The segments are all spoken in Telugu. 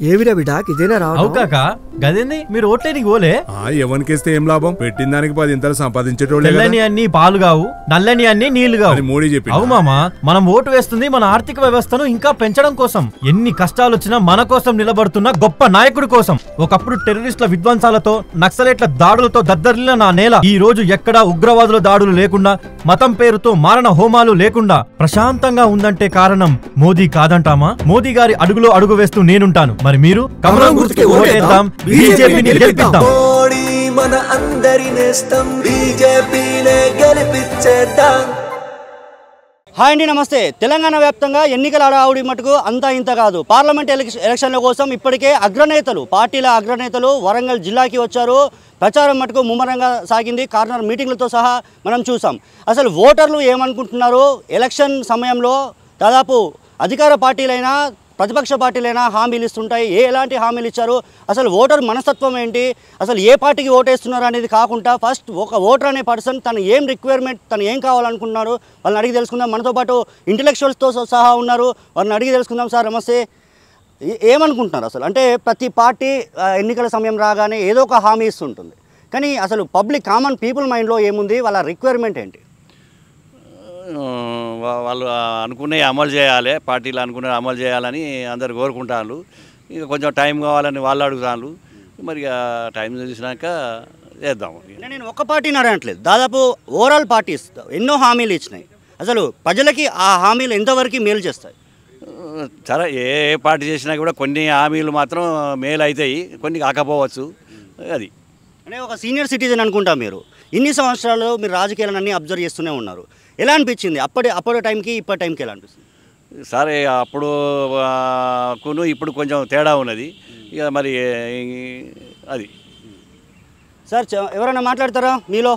ఏవిరా బిడాక్ ఇదేనా అవు రావడం కాక గదేంది మీరు ఓట్లేనికి పోలే ఆ ఎవరికేస్తే ఏం లాభం పెట్టిన దానికి పది ఇంతలు సంపాదించేటోళ్ళే కదా తెల్లని అన్ని పాలు కావు నల్లని అన్ని నీళ్లు కావు అని మోడీ చెప్పిండా? అవు మామా మనం ఓటు వేస్తుంది మన ఆర్థిక వ్యవస్థను ఇంకా పెంచడం కోసం ఎన్ని కష్టాలు వచ్చినా మన కోసం నిలబడుతున్న గొప్ప నాయకుడి కోసం ఒకప్పుడు టెర్రరిస్టుల విధ్వంసాలతో నక్సలైట్ల దాడులతో దద్దరిల్లిన నా నేల ఈ రోజు ఎక్కడా ఉగ్రవాదుల దాడులు లేకుండా మతం పేరుతో మారణ హోమాలు లేకుండా ప్రశాంతంగా ఉందంటే కారణం మోదీ కాదంటామా మోదీ గారి అడుగులో అడుగు వేస్తూ నేనుంటాను మరి మీరు కమలం గుర్తుకి ఓటేద్దాం బీజేపీని గెలిపిద్దాం మోడీ మన అందరి నేస్తం బీజేపీనే గెలిపించేద్దాం హాయ్ అండి నమస్తే తెలంగాణ వ్యాప్తంగా ఎన్నికల హడావుడి మటుకు అంతా ఇంత కాదు పార్లమెంట్ ఎలక్ష ఎలక్షన్ల కోసం ఇప్పటికే అగ్రనేతలు పార్టీల అగ్రనేతలు వరంగల్ జిల్లాకి వచ్చారు ప్రచారం మటుకు ముమ్మరంగా సాగింది కార్నర్ మీటింగ్లతో సహా మనం చూసాం అసలు ఓటర్లు ఏమనుకుంటున్నారు ఎలక్షన్ సమయంలో దాదాపు అధికార పార్టీలైనా ప్రతిపక్ష పార్టీలైనా హామీలు ఇస్తుంటాయి ఏ ఎలాంటి హామీలు ఇచ్చారు అసలు ఓటర్ మనస్తత్వం ఏంటి అసలు ఏ పార్టీకి ఓటేస్తున్నారు అనేది కాకుండా ఫస్ట్ ఒక ఓటర్ అనే పర్సన్ తను ఏం రిక్వైర్మెంట్ తను ఏం కావాలనుకుంటున్నాడు వాళ్ళని అడిగి తెలుసుకుందాం మనతో పాటు ఇంటలెక్చువల్స్తో సహా ఉన్నారు వాళ్ళని అడిగి తెలుసుకుందాం సార్ నమస్తే ఏ- ఏమనుకుంటున్నారు అసలు అంటే ప్రతి పార్టీ ఆ, ఎన్నికల సమయం రాగానే ఏదో ఒక హామీ ఇస్తుంటుంది కానీ అసలు పబ్లిక్ కామన్ పీపుల్ మైండ్లో ఏముంది వాళ్ళ రిక్వైర్మెంట్ ఏంటి ఆ, వా- వాళ్ళు అనుకున్నవి అమలు చేయాలి పార్టీలు అనుకున్నవి అమలు చేయాలని అందరు కోరుకుంటారు ఇక కొంచెం టైం కావాలని వాళ్ళు అడుగుతారు మరి ఇక టైం చూసినాక చేద్దాం అంటే నేను ఒక్క పార్టీని అడగట్లేదు దాదాపు ఓవరాల్ పార్టీస్ ఎన్నో హామీలు ఇచ్చినాయి అసలు ప్రజలకి ఆ హామీలు ఎంతవరకు మేలు చేస్తాయి ఆ, సరే ఏ ఏ పార్టీ చేసినా కూడా కొన్ని హామీలు మాత్రం మేలు అవుతాయి కొన్ని కాకపోవచ్చు అది అంటే ఒక సీనియర్ సిటిజన్ అనుకుంటా మీరు ఇన్ని సంవత్సరాలు మీరు రాజకీయాలను అన్ని అబ్జర్వ్ చేస్తూనే ఉన్నారు ఎలా అనిపించింది అప్పటి అప్పటి టైంకి ఇప్పటి టైంకి ఎలా అనిపిస్తుంది సరే అప్పుడు ఆ, కును ఇప్పుడు కొంచెం తేడా ఉన్నది ఇక మరి ఈ, అది సార్ చె- ఎవరైనా మాట్లాడతారా మీలో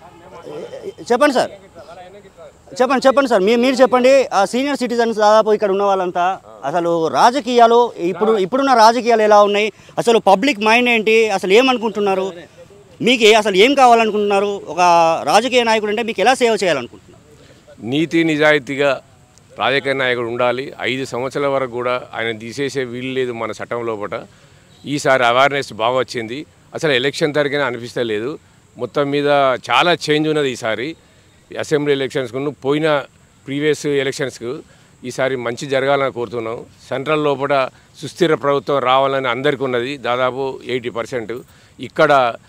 చెప్పండి సార్ చెప్పండి చెప్పండి సార్ మీ మీరు చెప్పండి ఆ సీనియర్ సిటిజన్స్ దాదాపు ఇక్కడ ఉన్న వాళ్ళంతా అసలు రాజకీయాలు ఇప్పుడు ఇప్పుడున్న రాజకీయాలు ఎలా ఉన్నాయి అసలు పబ్లిక్ మైండ్ ఏంటి అసలు ఏమనుకుంటున్నారు మీకు ఏ- అసలు ఏం కావాలనుకుంటున్నారు ఒక రాజకీయ నాయకుడు అంటే మీకు ఎలా సేవ చేయాలనుకుంటున్నారు నీతి నిజాయితీగా రాజకీయ నాయకుడు ఉండాలి ఐదు సంవత్సరాల వరకు కూడా ఆయన తీసేసే వీలు లేదు మన చట్టం లోపల ఈసారి అవేర్నెస్ బాగా వచ్చింది అసలు ఎలక్షన్ తరగనే అనిపిస్తలేదు మొత్తం మీద చాలా చేంజ్ ఉన్నది ఈసారి అసెంబ్లీ ఎలక్షన్స్కు పోయిన ప్రీవియస్ ఎలక్షన్స్కు ఈసారి మంచి జరగాలని కోరుతున్నాం సెంట్రల్ లోపల సుస్థిర ప్రభుత్వం రావాలని అందరికీ ఉన్నది దాదాపు ఎయిటీ పర్సెంట్ ఇక్కడ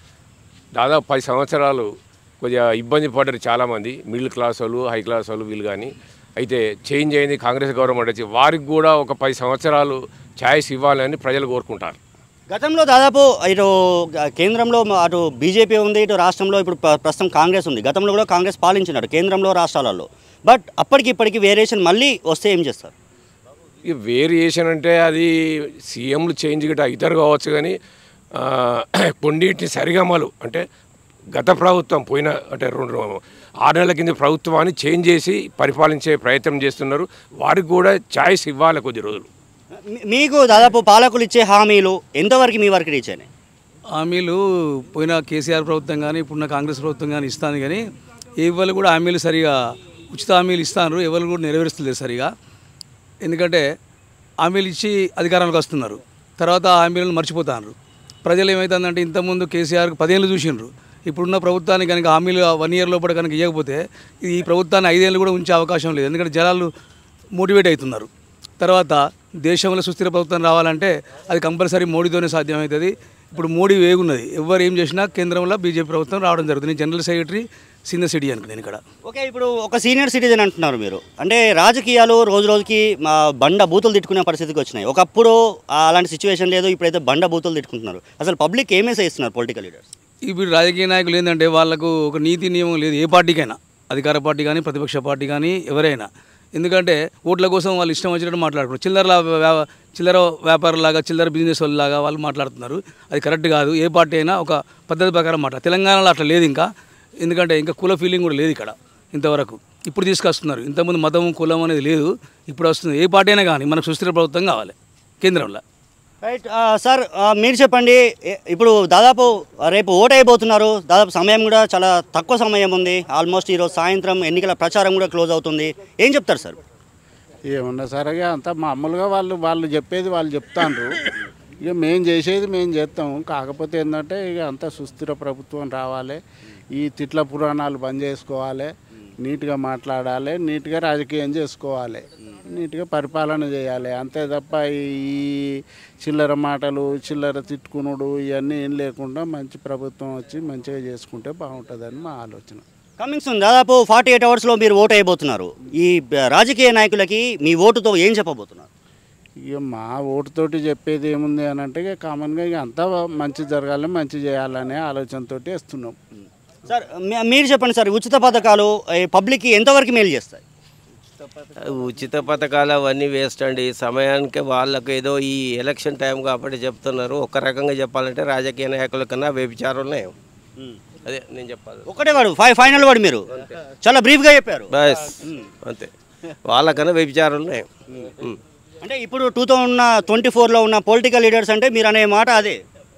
దాదాపు పది సంవత్సరాలు కొద్దిగా ఇబ్బంది పడ్డారు చాలామంది మిడిల్ క్లాస్ వాళ్ళు హై క్లాస్ వాళ్ళు వీళ్ళు కానీ అయితే చేంజ్ అయింది కాంగ్రెస్ గవర్నమెంట్ వచ్చి వారికి కూడా ఒక పది సంవత్సరాలు ఛాయిస్ ఇవ్వాలని ప్రజలు కోరుకుంటారు గతంలో దాదాపు ఇటు కేంద్రంలో అటు బీజేపీ ఉంది ఇటు రాష్ట్రంలో ఇప్పుడు ప్ర- ప్రస్తుతం కాంగ్రెస్ ఉంది గతంలో కూడా కాంగ్రెస్ పాలించినారు కేంద్రంలో రాష్ట్రాలలో బట్ అప్పటికి ఇప్పటికి వేరియేషన్ మళ్ళీ వస్తే ఏం చేస్తారు ఈ వేరియేషన్ అంటే అది సీఎంలు చేంజ్ గిట్ట ఇతరు కావచ్చు కానీ ఆ, కొన్నిటిని సరిగమలు అంటే గత ప్రభుత్వం పోయిన అంటే రెండు ఆరు నెలల కింద ప్రభుత్వాన్ని చేంజ్ చేసి పరిపాలించే ప్రయత్నం చేస్తున్నారు వారికి కూడా ఛాయిస్ ఇవ్వాలి కొద్ది రోజులు మీ- మీకు దాదాపు పాలకులు ఇచ్చే హామీలు ఎంతవరకు మీ వరకు రీచ్ అయినాయి హామీలు పోయిన కేసీఆర్ ప్రభుత్వం కానీ ఇప్పుడున్న కాంగ్రెస్ ప్రభుత్వం కానీ ఇస్తాను కానీ ఎవరు కూడా హామీలు సరిగా ఉచిత హామీలు ఇస్తాను ఎవరు కూడా నెరవేరుస్తలేదు సరిగా ఎందుకంటే హామీలు ఇచ్చి అధికారంలోకి వస్తున్నారు తర్వాత ఆ హామీలను మర్చిపోతారు ప్రజలు ఏమవుతుందంటే ఇంతకుముందు కేసీఆర్కి పదేళ్ళు చూసిండ్రు ఇప్పుడున్న ప్రభుత్వానికి కనుక హామీలు వన్ ఇయర్ లోపల కనుక ఇవ్వకపోతే ఈ ప్రభుత్వాన్ని ఐదేళ్ళు కూడా ఉంచే అవకాశం లేదు ఎందుకంటే జనాలు మోటివేట్ అవుతున్నారు తర్వాత దేశంలో సుస్థిర ప్రభుత్వం రావాలంటే అది కంపల్సరీ మోడీతోనే సాధ్యమవుతుంది ఇప్పుడు మోడీ వేగున్నది ఎవరు ఏం చేసినా కేంద్రంలో బీజేపీ ప్రభుత్వం రావడం జరుగుతుంది నేను జనరల్ సెక్రటరీ సీనియర్ సిటీ అనుకు నేను ఇక్కడ ఓకే ఇప్పుడు ఒక సీనియర్ సిటిజన్ అంటున్నారు మీరు అంటే రాజకీయాలు రోజు రోజుకి మా బండ బూతులు తిట్టుకునే పరిస్థితికి వచ్చినాయి ఒకప్పుడు ఆ అలాంటి సిచ్యువేషన్ లేదు ఇప్పుడైతే బండ బూతులు తిట్టుకుంటున్నారు అసలు పబ్లిక్ ఏం మెసేజ్ ఇస్తున్నారు పొలిటికల్ లీడర్స్ ఇప్పుడు రాజకీయ నాయకులు ఏంటంటే వాళ్ళకు ఒక నీతి నియమం లేదు ఏ పార్టీకైనా అధికార పార్టీ కానీ ప్రతిపక్ష పార్టీ కానీ ఎవరైనా ఎందుకంటే ఓట్ల కోసం వాళ్ళు ఇష్టం వచ్చినట్టు మాట్లాడుతున్నారు చిల్లర వ్యా- చిల్లర వ్యాపారులాగా చిల్లర బిజినెస్ వాళ్ళలాగా వాళ్ళు మాట్లాడుతున్నారు అది కరెక్ట్ కాదు ఏ పార్టీ అయినా ఒక పద్ధతి ప్రకారం మాట్లాడు తెలంగాణలో అట్లా లేదు ఇంకా ఎందుకంటే ఇంకా కుల ఫీలింగ్ కూడా లేదు ఇక్కడ ఇంతవరకు ఇప్పుడు తీసుకొస్తున్నారు ఇంతకుముందు మతం కులం అనేది లేదు ఇప్పుడు వస్తుంది ఏ పార్టీ అయినా కానీ మనకు సుస్థిర ప్రభుత్వం కావాలి కేంద్రంలో రైట్ ఆ, సార్ ఆ, మీరు చెప్పండి ఏ- ఇప్పుడు దాదాపు రేపు ఓట్ అయిపోతున్నారు దాదాపు సమయం కూడా చాలా తక్కువ సమయం ఉంది ఆల్మోస్ట్ ఈరోజు సాయంత్రం ఎన్నికల ప్రచారం కూడా క్లోజ్ అవుతుంది ఏం చెప్తారు సార్ ఏమన్నా సరిగా అంతా మామూలుగా వాళ్ళు వాళ్ళు చెప్పేది వాళ్ళు చెప్తాండ్రు ఇక మేము చేసేది మేము చేస్తాం కాకపోతే ఏంటంటే ఇక అంతా సుస్థిర ప్రభుత్వం రావాలి ఈ తిట్ల పురాణాలు బంద్ చేసుకోవాలి నీట్గా మాట్లాడాలి నీట్గా రాజకీయం చేసుకోవాలి నీట్గా పరిపాలన చేయాలి అంతే తప్ప ఈ చిల్లర మాటలు చిల్లర తిట్టుకునుడు ఇవన్నీ ఏం లేకుండా మంచి ప్రభుత్వం వచ్చి మంచిగా చేసుకుంటే బాగుంటుందని మా ఆలోచన కమింగ్ సూన్ దాదాపు ఫార్టీ ఎయిట్ అవర్స్లో మీరు ఓటు అయిపోతున్నారు ఈ బ- రాజకీయ నాయకులకి మీ ఓటుతో ఏం చెప్పబోతున్నారు ఇక మా ఓటుతోటి చెప్పేది ఏముంది అని అంటే ఇక కామన్గా ఇక అంతా మంచి జరగాలి మంచి చేయాలనే ఆలోచనతో వేస్తున్నాం సార్ మీ- మీరు చెప్పండి సార్ ఉచిత పథకాలు ఈ పబ్లిక్కి ఎంతవరకు మేలు చేస్తాయి ఉచిత పథకాలు అవన్నీ వేస్ట్ అండి సమయానికి వాళ్ళకు ఏదో ఈ ఎలక్షన్ టైం కాబట్టి చెప్తున్నారు ఒక రకంగా చెప్పాలంటే రాజకీయ నాయకుల కన్నా వ్యభిచారులనే అదే నేను చెప్పాలి ఒకటే వాడు ఫైవ్ ఫైనల్ వాడు మీరు చాలా బ్రీఫ్గా చెప్పారు బస్ అంతే వాళ్ళకన్నా వ్యభిచారులనే ఉమ్. అంటే ఇప్పుడు టూ థౌజండ్ ట్వంటీ ఫోర్లో ఉన్న పొలిటికల్ లీడర్స్ అంటే మీరు అనే మాట అదే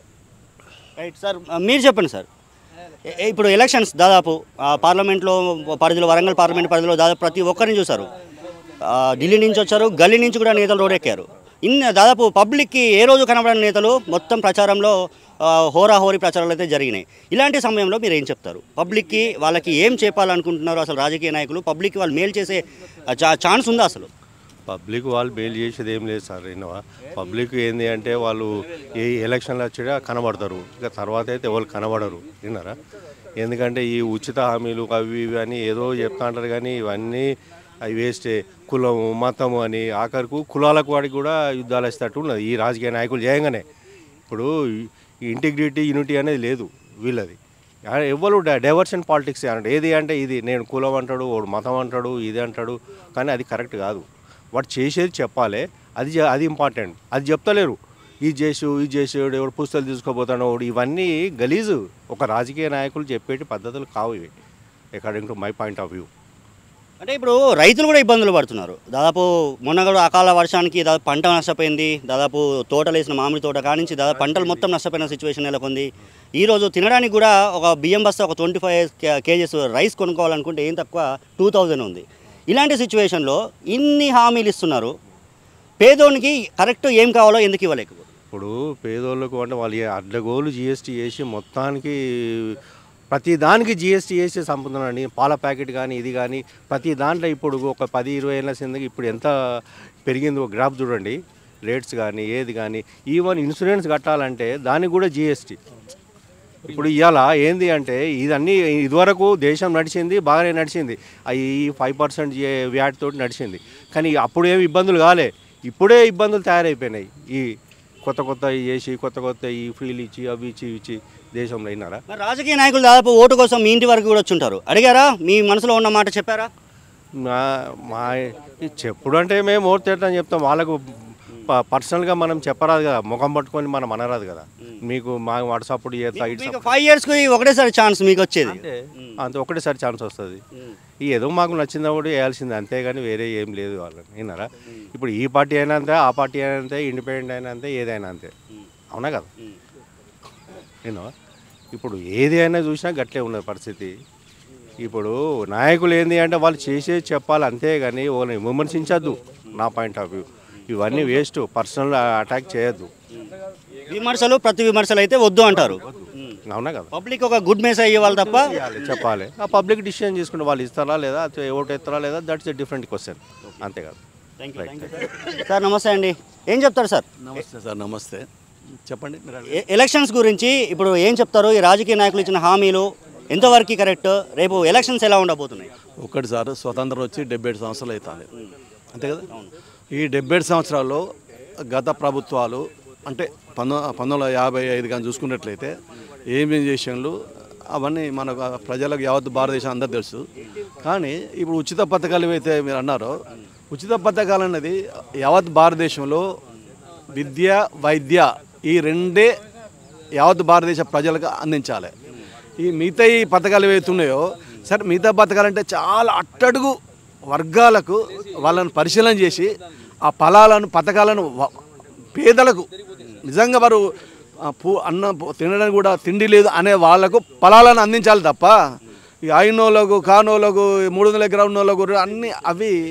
రైట్ సార్ మీరు చెప్పండి సార్ ఏ- ఏ- ఇప్పుడు ఎలక్షన్స్ దాదాపు ఆ, పార్లమెంట్లో పరిధిలో వరంగల్ పార్లమెంట్ పరిధిలో దాదాపు ప్రతి ఒక్కరిని చూసారు ఆ, ఢిల్లీ నుంచి వచ్చారు గల్లీ నుంచి కూడా నేతలు రోడెక్కారు ఇన్ని దాదాపు పబ్లిక్కి ఏ రోజు కనబడని నేతలు మొత్తం ప్రచారంలో ఆ, హోరాహోరీ ప్రచారాలు అయితే జరిగినాయి ఇలాంటి సమయంలో మీరు ఏం చెప్తారు పబ్లిక్కి వాళ్ళకి ఏం చెప్పాలనుకుంటున్నారు అసలు రాజకీయ నాయకులు పబ్లిక్కి వాళ్ళు మేలు చేసే చా- ఛాన్స్ ఉందా అసలు పబ్లిక్ వాళ్ళు బెయిల్ చేసేది ఏం లేదు సార్ ఇన్నవా పబ్లిక్ ఏంది అంటే వాళ్ళు ఏ ఎలక్షన్లు వచ్చా కనబడతారు ఇక తర్వాత అయితే ఎవరు కనబడరు విన్నారా ఎందుకంటే ఈ ఉచిత హామీలు అవి ఇవి అని ఏదో చెప్తా అంటారు కానీ ఇవన్నీ అవి వేస్టే కులం మతము అని ఆఖరికి కులాలకు వాడికి కూడా యుద్ధాలు వేసేటట్టు ఉన్నది ఈ రాజకీయ నాయకులు చేయంగానే ఇప్పుడు ఇంటిగ్రిటీ యూనిటీ అనేది లేదు వీళ్ళది ఆ, ఎవ్వరు డై- డైవర్షన్ పాలిటిక్స్ అంటే ఏది అంటే ఇది నేను కులం అంటాడు వాడు మతం అంటాడు ఇది అంటాడు కానీ అది కరెక్ట్ కాదు వాడు చేసేది చెప్పాలి అది చే- అది ఇంపార్టెంట్ అది చెప్తలేరు ఇది చేసు ఇది చేసేవాడు ఎవడు పుస్తకాలు తీసుకోపోతాడు వాడు ఇవన్నీ గలీజు ఒక రాజకీయ నాయకులు చెప్పేటి పద్ధతులు కావు ఇవి according to my point of view అంటే ఇప్పుడు రైతులు కూడా ఇబ్బందులు పడుతున్నారు దాదాపు మొన్న కూడా అకాల వర్షానికి దాదాపు పంట నష్టపోయింది దాదాపు తోటలు వేసిన మామిడి తోట కానించి దాదాపు పంటలు మొత్తం నష్టపోయిన సిచ్యువేషన్ నెలకొంది ఈరోజు తినడానికి కూడా ఒక బియ్యం బస్తా ఒక ట్వంటీ ఫైవ్ కేజెస్ రైస్ కొనుక్కోవాలనుకుంటే ఏం తక్కువ టూ థౌజండ్ ఉంది ఇలాంటి సిచ్యువేషన్లో ఇన్ని హామీలు ఇస్తున్నారు పేదోనికి కరెక్ట్ ఏం కావాలో ఎందుకు ఇవ్వలేకపోతే ఇప్పుడు పేదోళ్ళకు అంటే వాళ్ళు ఏ అడ్డగోలు జిఎస్టీ వేసి మొత్తానికి ప్రతి దానికి జిఎస్టీ వేసి చంపుతున్నారండి పాల ప్యాకెట్ కానీ ఇది కానీ ప్రతి దాంట్లో ఇప్పుడు ఒక పది ఇరవై ఏళ్ళ కిందకి ఇప్పుడు ఎంత పెరిగిందో గ్రాఫ్ చూడండి రేట్స్ కానీ ఏది కానీ ఈవెన్ ఇన్సూరెన్స్ కట్టాలంటే దానికి కూడా జిఎస్టీ ఇప్పుడు ఇవాళ ఏంది అంటే ఇదన్నీ ఇదివరకు దేశం నడిచింది బాగానే నడిచింది ఈ ఫైవ్ పర్సెంట్ వ్యాట్ తోటి నడిచింది కానీ అప్పుడు ఏమి ఇబ్బందులు కాలే ఇప్పుడే ఇబ్బందులు తయారైపోయినాయి ఈ కొత్త కొత్త ఇవి చేసి కొత్త కొత్త ఈ ఫ్రీలు ఇచ్చి అవి ఇచ్చి ఇవి ఇచ్చి దేశంలో అయినారా మరి రాజకీయ నాయకులు దాదాపు ఓటు కోసం మీ ఇంటి వరకు కూడా వచ్చి ఉంటారు అడిగారా మీ మనసులో ఉన్న మాట చెప్పారా మా మా ఈ చెప్పుడు అంటే మేము ఓటు చెప్తాం వాళ్ళకు ప- పర్సనల్గా మనం చెప్పరాదు కదా ముఖం పట్టుకొని మనం అనరాదు కదా మీకు మా వాట్సాప్ చేస్తా ఇటు మీకు ఫైవ్ ఇయర్స్కి ఒకటేసారి ఛాన్స్ మీకు వచ్చేది అంతే ఒకటేసారి ఛాన్స్ వస్తుంది ఈ ఏదో మాకు నచ్చిందా కూడా వేయాల్సింది అంతేగాని వేరే ఏం లేదు వాళ్ళని విన్నారా ఇప్పుడు ఈ పార్టీ అయినా అంతే ఆ పార్టీ అయినా అంతే ఇండిపెండెంట్ అయినా అంతే ఏదైనా అంతే అవునా కదా నేను ఇప్పుడు ఏది అయినా చూసినా గట్లే ఉన్నది పరిస్థితి ఇప్పుడు నాయకులు ఏంది అంటే వాళ్ళు చేసేది చెప్పాలి అంతే కానీ వాళ్ళని విమర్శించద్దు నా పాయింట్ ఆఫ్ వ్యూ ఇవన్నీ వేస్ట్ పర్సనల్ అటాక్ చేయొద్దు విమర్శలు ప్రతి విమర్శలు అయితే వద్దు అంటారు అవునా కదా పబ్లిక్ ఒక గుడ్ మెసేజ్ ఇవ్వాలి తప్ప చేయాలి, చెప్పాలి ఆ పబ్లిక్ డిసిషన్ చేసుకుంటే వాళ్ళు ఇస్తారా లేదా అథవా ఓటు ఎత్తారా లేదా దట్స్ ఎ డిఫరెంట్ క్వశ్చన్ అంతే కదా సార్ నమస్తే అండి ఏం చెప్తారు సార్ నమస్తే సార్ నమస్తే చెప్పండి మీరు అడగండి. ఎ- ఎలక్షన్స్ గురించి ఇప్పుడు ఏం చెప్తారు ఈ రాజకీయ నాయకులు ఇచ్చిన హామీలు ఎంతవరకు కరెక్ట్ రేపు ఎలక్షన్స్ ఎలా ఉండబోతున్నాయి ఒక్కటి సార్ స్వతంత్రం వచ్చి డెబ్బై ఏడు సంవత్సరాలు అవుతుంది అంతే కదా ఈ డెబ్బై ఏడు సంవత్సరాల్లో గత ప్రభుత్వాలు అంటే పంతొమ్మిది పంతొమ్మిది వందల యాభై ఐదు కానీ చూసుకున్నట్లయితే ఏమేం చేసాను అవన్నీ మన ప్రజలకు యావత్ భారతదేశం అందరు తెలుసు కానీ ఇప్పుడు ఉచిత పథకాలు ఏవైతే మీరు అన్నారో ఉచిత పథకాలు అనేది యావత్ భారతదేశంలో విద్య వైద్య ఈ రెండే యావత్ భారతదేశ ప్రజలకు అందించాలి ఈ మిగతా ఈ పథకాలు ఏవైతే ఉన్నాయో సరే మిగతా పథకాలు అంటే చాలా అట్టడుగు వర్గాలకు వాళ్ళని పరిశీలన చేసి ఆ ఫలాలను పథకాలను వ- పేదలకు నిజంగా వారు ఆ, పూ అన్నం పూ- తినడానికి కూడా తిండి లేదు అనే వాళ్ళకు ఫలాలను అందించాలి తప్ప ఈ అయినోళ్ళకు కానోళ్ళకు మూడు వందల ఎకరా ఉన్నోళ్ళకు అన్నీ అవి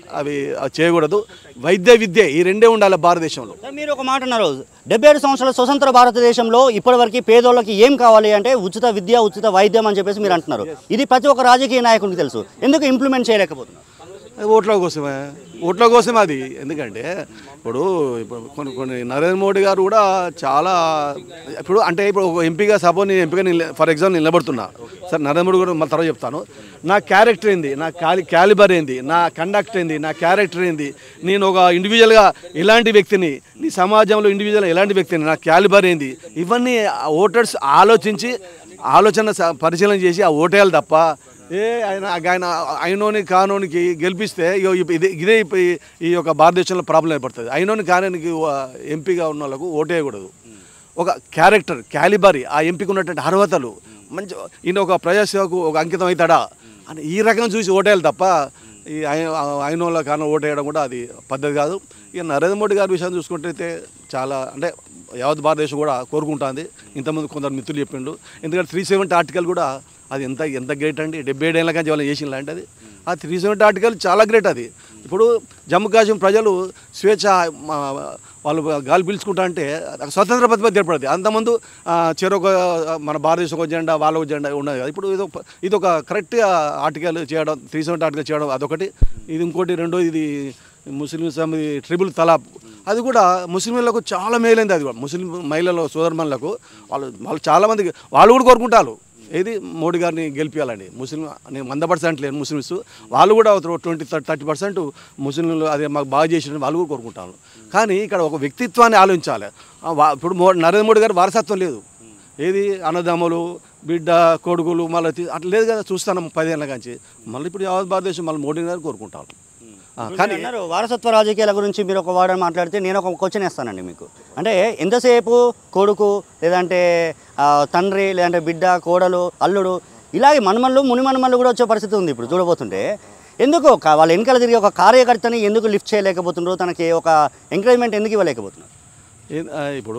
అవి అవి చేయకూడదు వైద్య విద్య ఈ రెండే ఉండాలి భారతదేశంలో సార్ మీరు ఒక మాట అన్నారు డెబ్బై ఏడు సంవత్సరాల స్వతంత్ర భారతదేశంలో ఇప్పటివరకు పేదోళ్ళకి ఏం కావాలి అంటే ఉచిత విద్య ఉచిత వైద్యం అని చెప్పేసి మీరు అంటున్నారు ఇది ప్రతి ఒక్క రాజకీయ నాయకునికి తెలుసు ఎందుకు ఇంప్లిమెంట్ చేయలేకపోతున్నారు ఓట్ల కోసమే ఓట్ల కోసమే అది ఎందుకంటే ఇప్పుడు ఇప్పుడు కొన్ని కొన్ని నరేంద్ర మోడీ గారు కూడా చాలా ఇప్పుడు అంటే ఇప్పుడు ఒక ఎంపీగా సపోజ్ నేను ఎంపీగా నిల ఫర్ ఎగ్జాంపుల్ నిలబడుతున్నా సార్ నరేంద్ర మోడీ కూడా మళ్ళీ తర్వాత చెప్తాను నా క్యారెక్టర్ ఏంది నా క్యాలి క్యాలిబర్ ఏంది నా కండక్ట్ ఏంది నా క్యారెక్టర్ ఏంది నేను ఒక ఇండివిజువల్గా ఎలాంటి వ్యక్తిని నీ సమాజంలో ఇండివిజువల్ ఎలాంటి వ్యక్తిని నా క్యాలిబర్ ఏంది ఇవన్నీ ఓటర్స్ ఆలోచించి ఆలోచన స- పరిశీలన చేసి ఆ ఓటేయాలి తప్ప ఏ ఆయన ఆయన అయినోని కానోనికి గెలిపిస్తే ఇగో ఇప్ ఇదే ఇదే ఇప్ ఈ- ఈ యొక్క భారతదేశంలో ప్రాబ్లం ఏర్పడుతుంది అయినోని కానోనికి ఎంపీగా ఉన్న వాళ్ళకు ఓటేయకూడదు ఒక క్యారెక్టర్ క్యాలిబరీ ఆ ఎంపీకి ఉన్నటువంటి అర్హతలు మంచి ఈయన ఒక ప్రజాసేవకు ఒక అంకితం అవుతాడా అని ఈ రకం చూసి ఓటేయాలి తప్ప ఈ అయిన వాళ్ళ కాను ఓటేయడం కూడా అది పద్ధతి కాదు ఇక నరేంద్ర మోడీ గారి విషయం చూసుకుంటే చాలా అంటే యావత్ భారతదేశం కూడా కోరుకుంటుంది ఇంతకుముందు కొందరు మిత్రులు చెప్పిండు ఎందుకంటే త్రీ సెవెంటీ ఆర్టికల్ కూడా అది ఎంత ఎంత గ్రేట్ అండి డెబ్బై ఏడేళ్ళ కానీ వాళ్ళు చేసిన లాంటి అది ఆ త్రీ సెవెంటీ ఆర్టికల్ చాలా గ్రేట్ అది ఇప్పుడు జమ్మూ కాశ్మీర్ ప్రజలు స్వేచ్ఛ మా, వాళ్ళు గాలి పీల్చుకుంటా అంటే స్వతంత్ర ప్రతిపత్తి ఏర్పడుతుంది అంతకుముందు ఆ, చెరొక మన భారతదేశం ఒక జెండా వాళ్ళ ఒక జెండా ఉన్నది కదా ఇప్పుడు ఇది ఒక ఇది ఒక కరెక్ట్ ఆర్టికల్ చేయడం త్రీ సెవెంటీ ఆర్టికల్ చేయడం అదొకటి ఇది ఇంకోటి రెండో ఇది ముస్లిమ్స్ ఇది ట్రిపుల్ తలాప్ అది కూడా ముస్లింలకు చాలా మేలైంది అది కూడా ముస్లిం మహిళలు సోదరుమణులకు వాళ్ళు వాళ్ళు చాలామంది వాళ్ళు కూడా కోరుకుంటారు ఏది మోడీ గారిని గెలిపించాలండి ముస్లిం నేను వంద పర్సెంట్ లేను ముస్లిమ్స్ వాళ్ళు కూడా ట్వంటీ థర్టీ పర్సెంట్ ముస్లింలు అదే మాకు బాగా చేసిన వాళ్ళు కూడా కోరుకుంటారు కానీ ఇక్కడ ఒక వ్యక్తిత్వాన్ని ఆలోచించాలి ఆ వా- ఇప్పుడు మో నరేంద్ర మోడీ గారి వారసత్వం లేదు ఏది అన్నదమ్ములు బిడ్డ కొడుకులు మళ్ళీ తీ- అట్లా లేదు కదా చూస్తాను పదేళ్ళ నుంచి మళ్ళీ ఇప్పుడు యావత్ భారతదేశం మళ్ళీ మోడీ గారు కోరుకుంటారు ఆ, ఇప్పుడు కానీ మీరు అన్నారు వారసత్వ రాజకీయాల గురించి మీరు ఒక వాడని మాట్లాడితే నేను ఒక క్వశ్చన్ వేస్తానండి మీకు అంటే ఎంతసేపు కొడుకు లేదంటే ఆ, తండ్రి లేదంటే బిడ్డ కోడలు అల్లుడు ఇలాగే మనుమళ్ళు ముని మనుమళ్ళు కూడా వచ్చే పరిస్థితి ఉంది ఇప్పుడు చూడబోతుంటే ఎందుకు ఒక- వాళ్ళ వెనకాల తిరిగి ఒక కార్యకర్తని ఎందుకు లిఫ్ట్ చేయలేకపోతున్నారు తనకి ఒక ఎంకరేజ్మెంట్ ఎందుకు ఇవ్వలేకపోతున్నారు ఏ- ఆ, ఇప్పుడు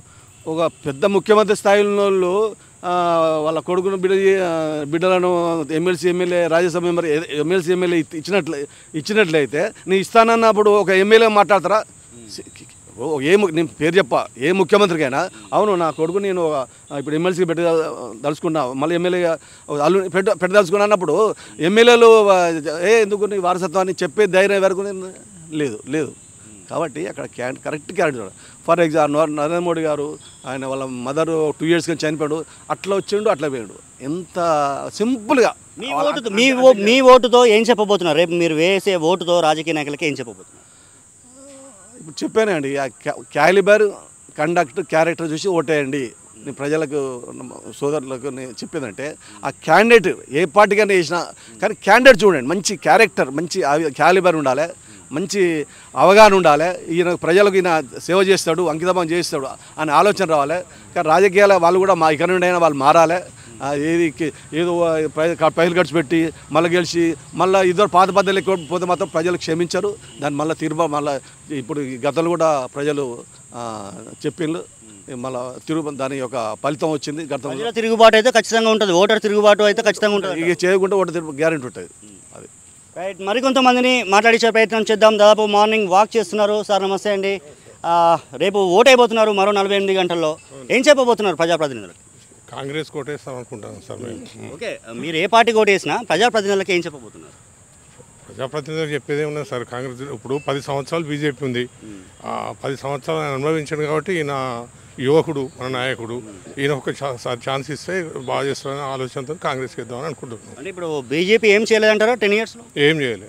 ఒక పెద్ద ముఖ్యమంత్రి స్థాయిలో ఉన్న వాళ్ళు ఆ, వాళ్ళ కొడుకును బిడ్డ ఆ, బిడ్డలను MLC MLA Rajya Sabha member MLC MLA ఇచ్చినట్లు ఇచ్చినట్లయితే నీ ఇస్తానన్నప్పుడు ఒక ఎమ్మెల్యే మాట్లాడతారా ఓ, ఏ ము- నేను పేరు చెప్ప ఏ ముఖ్యమంత్రికైనా అవును నా కొడుకు నేను ఒక, ఆ, ఇప్పుడు ఎమ్మెల్సీకి పెట్ట దలుచుకున్నా మళ్ళీ ఎమ్మెల్యే అల్లు పెట్ట పెట్టదలుచుకున్నా అన్నప్పుడు ఎమ్మెల్యేలు ఆ, ఏ ఎందుకు నీ వారసత్వాన్ని చెప్పే ధైర్యం వరకు నేను- లేదు లేదు కాబట్టి అక్కడ can correct character for example Narendra Modi garu ఆయన వాళ్ళ మదర్ టూ ఇయర్స్ కింద చనిపోయాడు అట్లా వచ్చిండు అట్లా పోయాడు ఎంత సింపుల్గా మీ ఓటుతో మీ ఓ- మీ ఓటుతో ఏం చెప్పబోతున్నారు రేపు మీరు వేసే ఓటుతో రాజకీయ నాయకులకి ఏం చెప్పబోతున్నారు ఇప్పుడు చెప్పానండి ఆ క్యా- క్యాలిబర్ కండక్ట్ క్యారెక్టర్ చూసి ఓటేయండి నేను ప్రజలకు సోదరులకు నేను చెప్పేదంటే ఆ క్యాండిడేట్ ఏ పార్టీకైనా వేసినా కానీ క్యాండిడేట్ చూడండి మంచి క్యారెక్టర్ మంచి అవి- క్యాలిబర్ ఉండాలి మంచి అవగాహన ఉండాలి ఈయన ప్రజలకు ఈయన సేవ చేస్తాడు అంకితభావం చేస్తాడు అనే ఆలోచన రావాలి కానీ రాజకీయాల వాళ్ళు కూడా మా ఇక్కడ నుండి అయినా వాళ్ళు మారాలి ఆ, ఏది కి- ఏదో ప్రజ- పైలు ఖర్చు పెట్టి మళ్ళీ గెలిచి మళ్ళీ ఇద్దరు పాత పద్ధతులు ఎక్కువ పోతే మాత్రం ప్రజలు క్షమించరు దాన్ని మళ్ళీ తీర్మా మళ్ళీ ఇప్పుడు ఈ గతంలో కూడా ప్రజలు ఆ, చెప్పిండ్రు మళ్ళీ తిరుగు దాని యొక్క ఫలితం వచ్చింది గతంలో ప్రజల తిరుగుబాటు అయితే ఖచ్చితంగా ఉంటుంది ఓటర్ తిరుగుబాటు అయితే ఖచ్చితంగా ఉంటుంది ఇక చేయకుండా ఒకటి తిరుగు గ్యారెంటీ ఉంటుంది అది రైట్ మరికొంతమందిని మాట్లాడించే ప్రయత్నం చేద్దాం దాదాపు మార్నింగ్ వాక్ చేస్తున్నారు సార్ నమస్తే అండి ఆ, రేపు ఓట్ అయిపోతున్నారు మరో నలభై ఎనిమిది గంటల్లో ఏం చెప్పబోతున్నారు ప్రజాప్రతినిధులకు కాంగ్రెస్ కోటేస్తాం అనుకుంటాం సార్ మేము ఓకే మీరు ఏ పార్టీకి ఓటు వేసినా ప్రజాప్రతినిధులకు ఏం చెప్పబోతున్నారు ప్రజాప్రతినిధులు చెప్పేది ఉన్నది సార్ కాంగ్రెస్ ఇప్పుడు పది సంవత్సరాలు బీజేపీ ఉంది ఆ పది సంవత్సరాలు ఆయన అనుభవించాడు కాబట్టి ఈయన యువకుడు మన నాయకుడు ఈయన ఒక ఛా- ఛాన్స్ ఇస్తే బాగా చేస్తారని ఆలోచనతో కాంగ్రెస్కి ఇద్దామని అనుకుంటున్నాం అంటే ఇప్పుడు బీజేపీ ఏం చేయలేదంటారా టెన్ ఇయర్స్లో ఏం చేయలే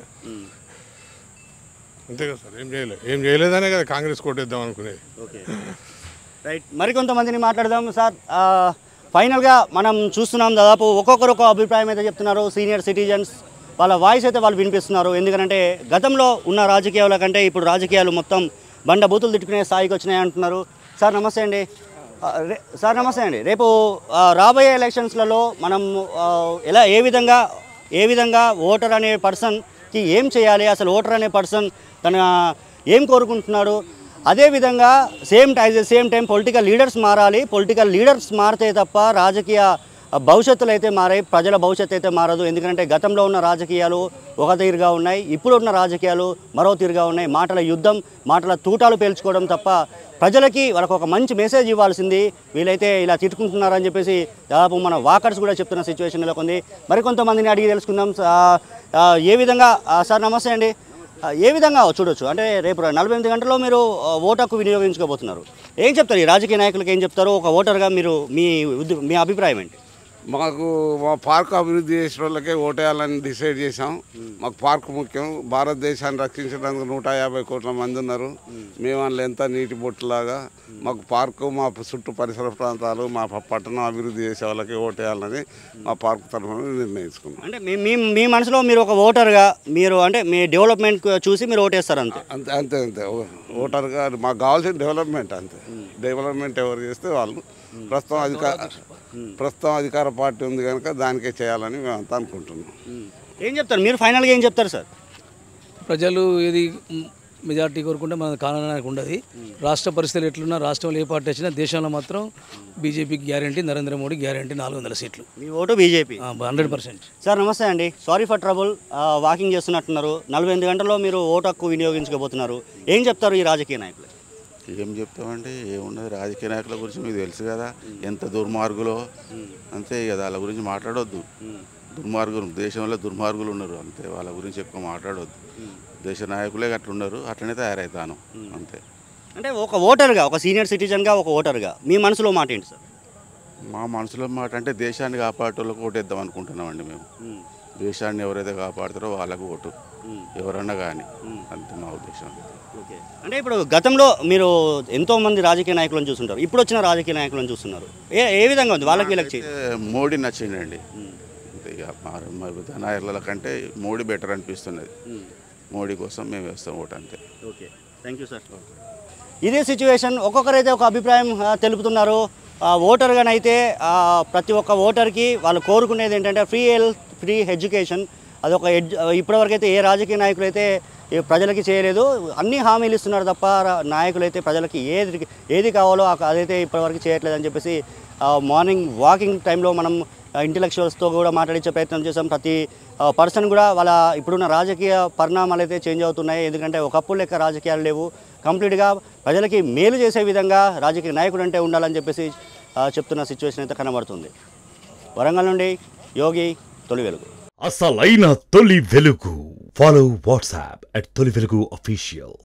అంతే కదా సార్ ఏం చేయలేదు ఏం చేయలేదనే కదా కాంగ్రెస్ కోటేద్దాం అనుకునేది ఓకే రైట్ మరికొంతమందిని మాట్లాడదాం సార్ ఆ, ఫైనల్గా మనం చూస్తున్నాం దాదాపు ఒక్కొక్కరు ఒక అభిప్రాయం అయితే చెప్తున్నారు సీనియర్ సిటిజన్స్ వాళ్ళ వాయిస్ అయితే వాళ్ళు వినిపిస్తున్నారు ఎందుకంటే గతంలో ఉన్న రాజకీయాల కంటే ఇప్పుడు రాజకీయాలు మొత్తం బండ బూతులు తిట్టుకునే స్థాయికి వచ్చినాయి అంటున్నారు సార్ నమస్తే అండి ఆ, రే- సార్ నమస్తే అండి రేపు ఆ, రాబోయే ఎలక్షన్స్లలో మనం ఆ, ఎలా ఏ విధంగా ఏ విధంగా ఓటర్ అనే పర్సన్కి ఏం చేయాలి అసలు ఓటర్ అనే పర్సన్ తన ఏం కోరుకుంటున్నాడు అదేవిధంగా same time same time political leaders మారాలి పొలిటికల్ లీడర్స్ మారితే తప్ప రాజకీయ ఆ భవిష్యత్తులు అయితే మారాయి ప్రజల భవిష్యత్తు అయితే మారదు ఎందుకంటే గతంలో ఉన్న రాజకీయాలు ఒక తీరుగా ఉన్నాయి ఇప్పుడు ఉన్న రాజకీయాలు మరో తీరుగా ఉన్నాయి మాటల యుద్ధం మాటల తూటాలు పేల్చుకోవడం తప్ప ప్రజలకి వాళ్ళకు ఒక మంచి మెసేజ్ ఇవ్వాల్సింది వీళ్ళైతే ఇలా తిట్టుకుంటున్నారని చెప్పేసి దాదాపు మన వాకర్స్ కూడా చెప్తున్న సిచ్యువేషన్ నెలకొంది మరికొంతమందిని అడిగి తెలుసుకుందాం ఆ, ఆ, ఏ విధంగా ఆ, సార్ నమస్తే అండి ఆ, ఏ విధంగా చూడొచ్చు అంటే రేపు నలభై ఎనిమిది గంటల్లో మీరు ఆ, ఓటు హక్కు వినియోగించుకోబోతున్నారు ఏం చెప్తారు ఈ రాజకీయ నాయకులకు ఏం చెప్తారు ఒక ఓటర్గా మీరు మీ ఉద్ద- మీ అభిప్రాయం ఏంటి మాకు మా పార్క్ అభివృద్ధి చేసిన వాళ్ళకే ఓటేయాలని డిసైడ్ చేసాం మాకు పార్క్ ముఖ్యం భారతదేశాన్ని రక్షించడానికి నూట యాభై కోట్ల మంది ఉన్నారు మేము అందులో ఎంత నీటి బొట్టులాగా మాకు పార్కు మా చుట్టూ పరిసర ప్రాంతాలు మా ప- పట్టణం అభివృద్ధి చేసే వాళ్ళకి ఓటేయాలని మా పార్క్ తరఫున నిర్ణయించుకున్నాం అంటే మీ మీ మీ మనసులో మీరు ఒక ఓటర్గా మీరు అంటే మీ డెవలప్మెంట్ చూసి మీరు ఓటేస్తారు అంతే అంతే అంతే అంతే ఓ- ఓటర్గా మాకు కావాల్సిన డెవలప్మెంట్ అంతే డెవలప్మెంట్ ఎవరు చేస్తే వాళ్ళు ప్రస్తుతం అధికార ప్రస్తుతం అధికార పార్టీ ఉంది కనుక దానికే చేయాలని మేము అంతా అనుకుంటున్నాం ఏం చెప్తారు మీరు ఫైనల్గా ఏం చెప్తారు సార్ ప్రజలు ఏది మెజార్టీ కోరుకుంటే మన కారణానికి ఉండదు రాష్ట్ర పరిస్థితులు ఎట్లున్నా రాష్ట్రంలో ఏ పార్టీ వచ్చినా దేశంలో మాత్రం బీజేపీకి గ్యారంటీ నరేంద్ర మోడీ గ్యారంటీ నాలుగు వందల సీట్లు మీ vote BJP hundred percent sir namaste అండి సారీ ఫర్ ట్రబుల్ వాకింగ్ చేస్తున్నట్టున్నారు నలభై ఎనిమిది గంటల్లో మీరు ఓటు హక్కు వినియోగించుకోబోతున్నారు ఏం చెప్తారు ఈ రాజకీయ నాయకులు ఏం చెప్తామండి ఏమున్నది రాజకీయ నాయకుల గురించి మీకు తెలుసు కదా ఎంత దుర్మార్గులో అంతే కదా వాళ్ళ గురించి మాట్లాడొద్దు దుర్మార్గులు దేశంలో దుర్మార్గులు ఉన్నారు అంతే వాళ్ళ గురించి ఎక్కువ మాట్లాడొద్దు దేశ నాయకులే అట్లున్నారు అట్లనే తయారవుతాను అంతే అంటే ఒక ఓటర్గా ఒక సీనియర్ సిటిజన్గా ఒక ఓటర్గా మీ మనసులో మాట ఏంటి సార్ మా మనసులో మాట అంటే దేశాన్ని కాపాడేటోళ్ళకి ఓటేద్దాం అనుకుంటున్నామండి మేము దేశాన్ని ఎవరైతే కాపాడుతారో వాళ్ళకు ఓటు ఎవరన్నా కానీ అంతే మా ఉద్దేశం ఓకే అంటే ఇప్పుడు గతంలో మీరు ఎంతో మంది రాజకీయ నాయకులను చూస్తుంటారు ఇప్పుడు వచ్చిన రాజకీయ నాయకులను చూస్తున్నారు ఏ ఏ విధంగా ఉంది వాళ్ళకి వీళ్ళకి చే- నాకైతే మోడీ నచ్చిండండి అంతే ఇక మా మా ధనాయర్ల కంటే మోడీ బెటర్ అనిపిస్తున్నది మోడీ కోసం మేము వేస్తాం ఓటు అంతే ఓకే థ్యాంక్ యూ సార్ ఇదే సిచ్యువేషన్ ఒక్కొక్కరైతే ఒక అభిప్రాయం ఆ, తెలుపుతున్నారు ఆ, ఓటర్గానైతే ఆ, ప్రతి ఒక్క ఓటర్కి వాళ్ళు కోరుకునేది ఏంటంటే ఫ్రీ హెల్త్ ఫ్రీ ఎడ్యుకేషన్ అదొక ఎడ్ ఇప్పటివరకు అయితే ఏ రాజకీయ నాయకులు అయితే ఈ ప్రజలకి చేయలేదు అన్ని హామీలు ఇస్తున్నారు తప్ప రా- నాయకులు అయితే ప్రజలకి ఏది ఏది కావాలో ఆ- అదైతే ఇప్పటివరకు చేయట్లేదని చెప్పేసి ఆ, మార్నింగ్ వాకింగ్ టైంలో మనం ఇంటలెక్చువల్స్తో కూడా మాట్లాడించే ప్రయత్నం చేసాం ప్రతి పర్సన్ కూడా వాళ్ళ ఇప్పుడున్న రాజకీయ పరిణామాలు అయితే చేంజ్ అవుతున్నాయి ఎందుకంటే ఒకప్పుడు లెక్క రాజకీయాలు లేవు కంప్లీట్గా ప్రజలకి మేలు చేసే విధంగా రాజకీయ నాయకుడు అంటే ఉండాలని చెప్పేసి ఆ, చెప్తున్న సిచ్యువేషన్ అయితే కనబడుతుంది వరంగల్ నుండి యోగి తొలి వెలుగు అసలైన తొలి వెలుగు ఫాలో వాట్సాప్ అట్ తొలి వెలుగు అఫీషియల్